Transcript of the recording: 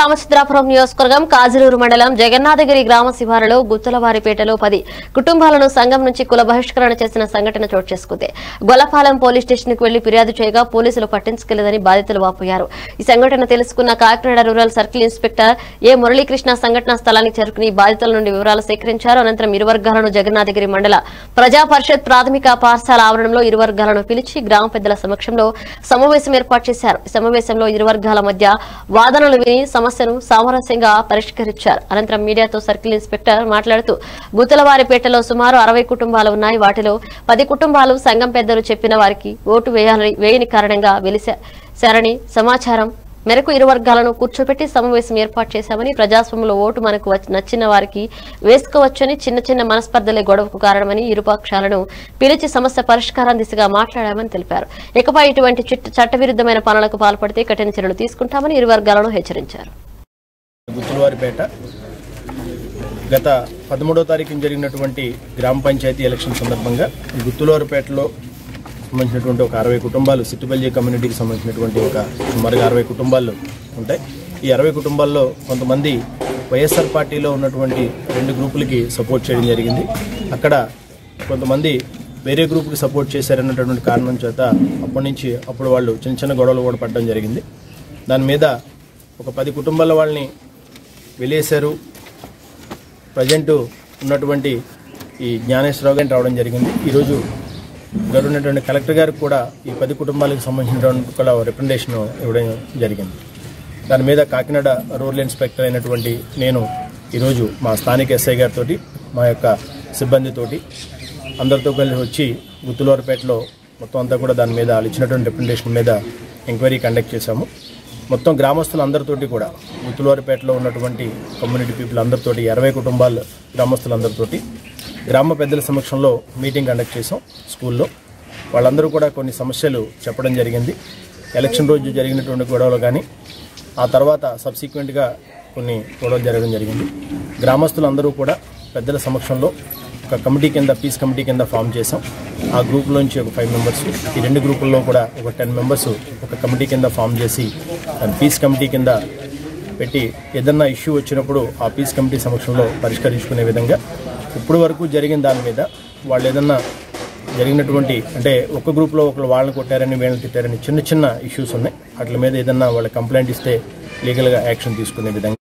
రామచంద్రాపురం నియోజకవర్గం కాజలూరు మండలం జగన్నాథగిరి గ్రామ శివారులో గుత్తలవారిపేటలో పది కుటుంబాలను సంఘం నుంచి కుల బహిష్కరణ చేసిన సంఘటన చోటు చేసుకుంది గొల్లపాలెం పోలీస్ స్టేషన్ కు వెళ్లి ఫిర్యాదు చేయగా పోలీసులు పట్టించుకోలేదని బాధితులు వాపోయారు ఈ సంఘటన తెలుసుకున్న Kakinada rural circle inspector A Muralikrishna సంఘటనా స్థలానికి చేరుకుని బాధితుల నుండి వివరాలు సేకరించారు అనంతరం ఇరు వర్గాలను జగన్నాథగిరి మండల ప్రజా పరిషత్ ప్రాథమిక పాఠశాల ఆవరణలో ఇరు వర్గాలను పిలిచి గ్రామ పెద్దల సమక్షంలో సమావేశం ఏర్పాటు చేశారు ఈ సమావేశంలో ఇరు వర్గాల మధ్య వాదనలు విని సమస్యను సామరస్యంగా పరిష్కరించారు అనంతరం మీడియాతో సర్కిల్ ఇన్స్పెక్టర్ మాట్లాడుతూ గుత్తలవారిపేటలో సుమారు అరవై కుటుంబాలు ఉన్నాయి వాటిలో పది కుటుంబాలు సంఘం పెద్దలు చెప్పిన వారికి ఓటు వేయాలని వేయని కారణంగా వెలిశారని సమాచారం మేరకు ఇరు వర్గాలను కూర్చోపెట్టి సమావేశం ఏర్పాటు చేశామని ప్రజాస్వామ్యంలో ఓటు మనకు వచ్చి- నచ్చిన వారికి వేసుకోవచ్చని చిన్న చిన్న మనస్పర్ధలే గొడవకు కారణమని ఇరు పక్షాలను పిలిచి సమస్య పరిష్కారం దిశగా మాట్లాడామని తెలిపారు ఇకపై ఇటువంటి చిట్ట- చట్టవిరుద్ధమైన పనులకు పాల్పడితే కఠిన చర్యలు తీసుకుంటామని ఇరు వర్గాలను హెచ్చరించారు గుత్తులవారిపేట గత పదమూడో తారీఖున జరిగినటువంటి గ్రామ పంచాయతీ ఎలక్షన్ సందర్భంగా ఈ గుత్తులవారిపేటలో సంబంధించినటువంటి ఒక అరవై కుటుంబాలు సిట్టుబల్జీ కమ్యూనిటీకి సంబంధించినటువంటి ఒక సుమారుగా అరవై కుటుంబాలు ఉంటాయి ఈ అరవై కుటుంబాల్లో కొంతమంది వైఎస్ఆర్ పార్టీలో ఉన్నటువంటి రెండు గ్రూపులకి సపోర్ట్ చేయడం జరిగింది అక్కడ కొంతమంది వేరే గ్రూప్కి సపోర్ట్ చేశారన్నటువంటి కారణం చేత అప్పటి నుంచి అప్పుడు వాళ్ళు చిన్న చిన్న గొడవలు కూడా పడడం జరిగింది దాని మీద ఒక పది కుటుంబాల వాళ్ళని వెలేశారు ప్రజెంట్ ఉన్నటువంటి ఈ జ్ఞానేశ్వరరావు గారిని రావడం జరిగింది ఈరోజు ఇక్కడ ఉన్నటువంటి కలెక్టర్ గారికి కూడా ఈ పది కుటుంబాలకు సంబంధించినటువంటి కూడా రిప్రజెంటేషన్ ఇవ్వడం జరిగింది దాని మీద కాకినాడ రూరల్ ఇన్స్పెక్టర్ అయినటువంటి నేను ఈరోజు మా స్థానిక ఎస్ఐ గారితో మా యొక్క సిబ్బందితోటి అందరితో కలిసి వచ్చి గుత్తులవారిపేటలో మొత్తం అంతా కూడా దాని మీద వాళ్ళు ఇచ్చినటువంటి రిప్రజెంటేషన్ మీద ఎంక్వైరీ కండక్ట్ చేశాము మొత్తం గ్రామస్తులందరితోటి కూడా గుత్తులవారిపేటలో ఉన్నటువంటి కమ్యూనిటీ పీపుల్ అందరితోటి ఇరవై కుటుంబాల గ్రామస్తులందరితోటి గ్రామ పెద్దల సమక్షంలో మీటింగ్ కండక్ట్ చేసాం స్కూల్లో వాళ్ళందరూ కూడా కొన్ని సమస్యలు చెప్పడం జరిగింది ఎలక్షన్ రోజు జరిగినటువంటి గొడవలు కానీ ఆ తర్వాత సబ్సిక్వెంట్గా కొన్ని గొడవలు జరగడం జరిగింది గ్రామస్తులందరూ కూడా పెద్దల సమక్షంలో ఒక కమిటీ కింద పీస్ కమిటీ కింద ఫామ్ చేసాం ఆ గ్రూప్లోంచి ఒక ఫైవ్ మెంబర్స్ ఈ రెండు గ్రూపుల్లో కూడా ఒక టెన్ మెంబర్స్ ఒక కమిటీ కింద ఫామ్ చేసి దాన్ని పీస్ కమిటీ కింద పెట్టి ఏదన్నా ఇష్యూ వచ్చినప్పుడు ఆ పీస్ కమిటీ సమక్షంలో పరిష్కరించుకునే విధంగా ఇప్పుడు వరకు జరిగిన దాని మీద వాళ్ళు ఏదన్నా జరిగినటువంటి అంటే ఒక గ్రూప్లో ఒకరు వాళ్ళని కొట్టారని వీళ్ళని తిట్టారని చిన్న చిన్న ఇష్యూస్ ఉన్నాయి వాటి మీద ఏదన్నా వాళ్ళ కంప్లైంట్ ఇస్తే లీగల్గా యాక్షన్ తీసుకునే విధంగా